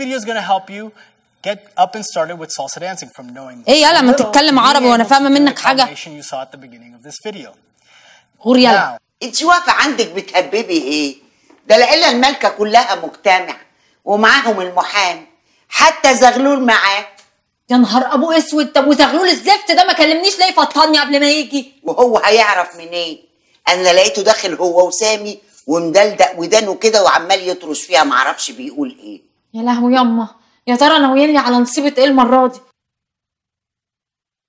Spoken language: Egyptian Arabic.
video is going to help you get up and started with salsa dancing from knowing إيه يلا، ما little تتكلم to being عربي وأنا able to فاهمة do the منك حاجة. combination you saw at the beginning of this video. غور يلا Now, انت واقفه عندك بتهببي ايه ده العيله المالكه كلها مجتمع ومعاهم المحامي حتى زغلول معاه يا نهار ابو اسود طب وزغلول الزفت ده ما كلمنيش ليه فطرني قبل ما يجي وهو هيعرف منين انا لقيته داخل هو وسامي ومدلدق ودانه كده وعمال يطرش فيها معرفش بيقول ايه يا لهوي يما يا ترى ناويين لي على نصيبة ايه المرة دي